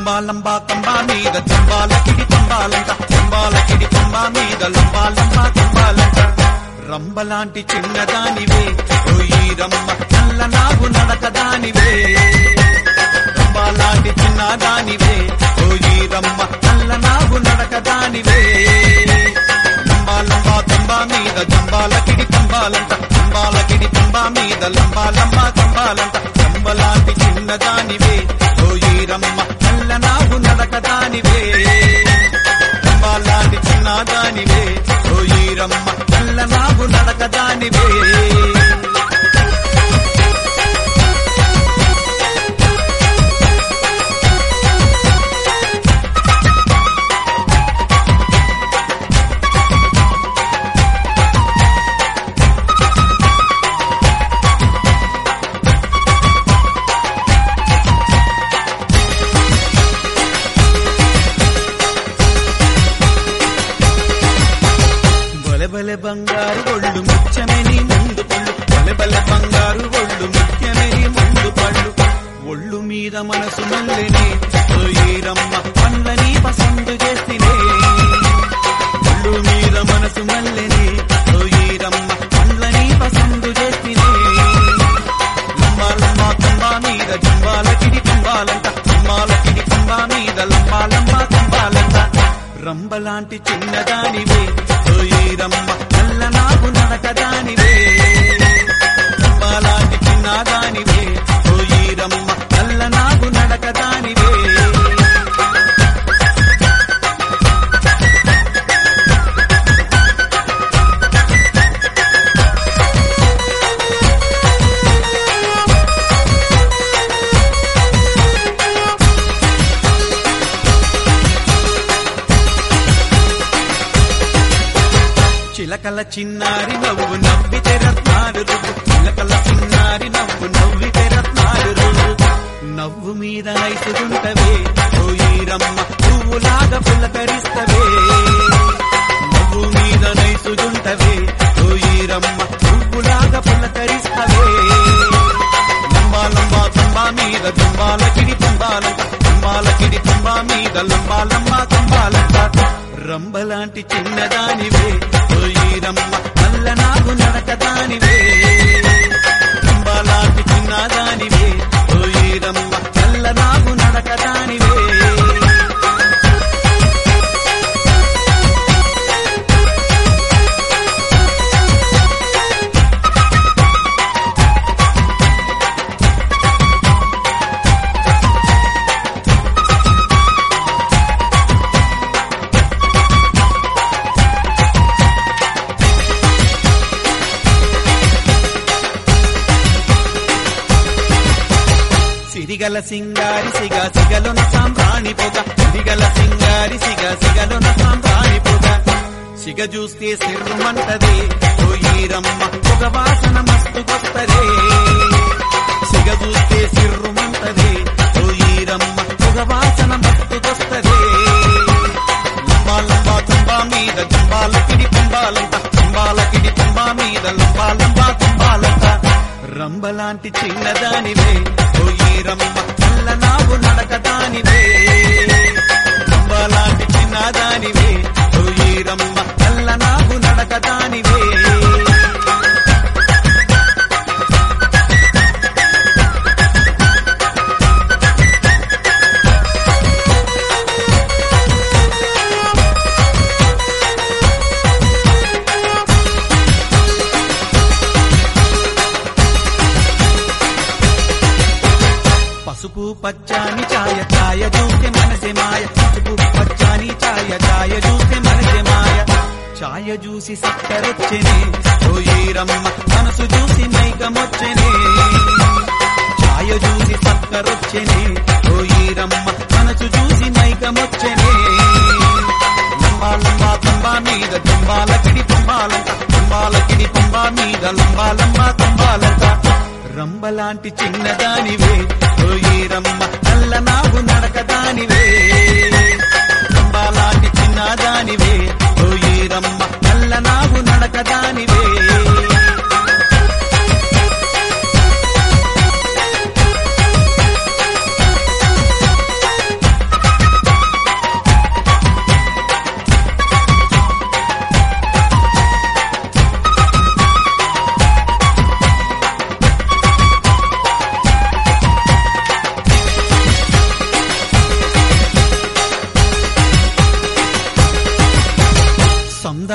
లంబా కంబా మీద జంబాలకిడి పంబాలంట జంబాలకిడి పంబా మీద లంబా లంబా కంబాలంట రంబలాంటి చిన్నదానివే ఓయి రమ్మ నల్ల నాగు నడకదానివే రంబాలాంటి చిన్నదానివే ఓయి రమ్మ నల్ల నాగు నడకదానివే లంబా లంబా కంబా మీద జంబాలకిడి కంబాలంట జంబాలకిడి కంబా మీద లంబా లంబా కంబాలంట రంబలాంటి చిన్నదానివే ఓయి రమ్మ నల్ల నాగు నడకదానివే రంబాలాంటి చిన్నదానివే ఓయి రమ్మ నల్ల నాగు నడకదానివే బలె బలె బంగారు ఒళ్ళు ముత్యమని ముందు పళ్ళు బలె బలె బంగారు ఒళ్ళు ముత్యమని ముందు పళ్ళు ఒళ్ళు మీద మనసు మల్లెని రమ్మ పండ్లని పసందు చేసినే ఒళ్ళు మీద మనసు మల్లెని రమ్మ పండ్లని పసందు చేసినే లంబా లంబా కంబా మీద జంబాలకిడి కంబాలంట జంబాలకిడి కంబా మీద లంబా లంబా కంబాలంట రంబలాంటి చిన్నదానివే ఓయి రమ్మ నల్ల నాకు నడకదానివే రంబలాంటి చిన్నదానివే ఓయి రమ్మ నల్ల నాకు నడకదానివే చిలకల చిన్నారి నవ్వు నవ్వితే రత్నాలు రువ్వు చిలకల చిన్నారి నవ్వు నవ్వితే రత్నాలు రువ్వు నవ్వు మీద ఐసుగుంటవే ఓయి రమ్మ పువ్వులాగా పులకరిస్తవే నవ్వు మీద నైసుగుంటవే ఓయి రమ్మ పువ్వులాగా పులకరిస్తవే లంబా లంబా తంబా మీద తంబాలకిడి తంబాలంట తంబాలకిడి తంబా మీద లంబా లంబా తంబాలంట రంబలాంటి చిన్నదానివే ఓయి రమ్మ నల్ల నాగు నడకదానివే రంబలాంటి చిన్నదానివే ఓయి రమ్మ నల్ల నాగు నడకదానివే సిరిగల సింగారి సిగ సిగలున సాంబ్రాణి పొగ సిరిగల సింగారి సిగ సిగలున సాంబ్రాణి పొగ సిగ చూస్తే సిర్రుమంటదే ఓయి రమ్మ పొగ వాసన మస్తు కొత్తదే సిగ చూస్తే సిర్రుమంటదే ఓయి రమ్మ పొగ వాసన మస్తు కొత్తదే లంబా లంబా తుంబా మీద తుంబాలకిడి తుంబాలంట తుంబాలకిడి తుంబా మీద లంబా లంబా తుంబాలంట రంబలాంటి చిన్నదానివే ఓయి రమ్మ నల్ల నాగు నడకదానివే రంబలాంటి చిన్నదానివే ఓయి రమ్మ నల్ల నాగు నడకదానివే పసుపు పచ్చాని ఛాయ ఛాయ చూస్తే మనసే మాయ పసుపు పచ్చాని ఛాయ ఛాయ చూస్తే మనసే మాయ ఛాయ చూసి సక్కరొచ్చెనే ఓయి రమ్మ మనసు చూసి మైకమొచ్చెనే ఛాయ చూసి సక్కరొచ్చెనే ఓయి రమ్మ మనసు చూసి మైకమొచ్చెనే లంబా లంబా తంబా మీద తంబాలకిడి తంబాలంట తంబాలకిడి తంబా మీద లంబా లంబా తంబాలంట రంబలాంటి చిన్నదానివే ఓయి రమ్మ నల్ల నాగు నడకదానివే రంబలాంటి చిన్నదానివే ఓయి రమ్మ నల్ల నాగు నడకదానివే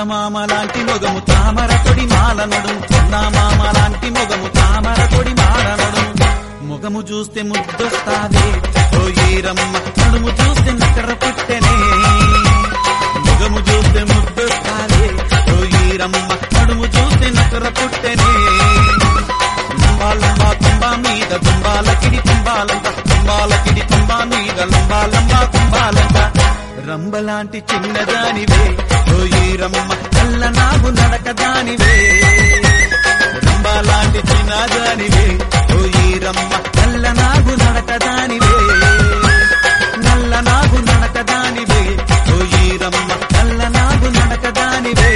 చందమామ లాంటి మొగము తామర తొడి మాల నడుము చందమామ లాంటి మొగము తామర తొడి మాల నడుము మొగము చూస్తే ముద్దొస్తాదే ఓ ఈరమ్మ నడుము చూస్తే నకర పుట్టెనే మొగము చూస్తే ముద్దొస్తాదే ఓ ఈరమ్మ నడుము చూస్తే నకర పుట్టెనే లంబా తుంబా మీద తుంబాలకిడి తుంబాలంట తుంబాలకిడి తుంబా మీద లంబా లంబా తుంబాలంట రంబలాంటి చిన్నదానివే ఓ ఈరమ్మ కల్ల నాగు నడకదానివే రంబలాంటి చిన్నదానివే ఓ ఈరమ్మ కల్ల నాగు నడకదానివే నల్ల నాగు నడకదానివే ఓ ఈరమ్మ నల్ల నాగు నడకదానివే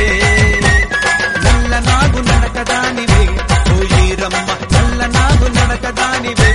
నల్ల నాగు నడకదానివే ఓ ఈరమ్మ నల్ల నాగు నడకదానివే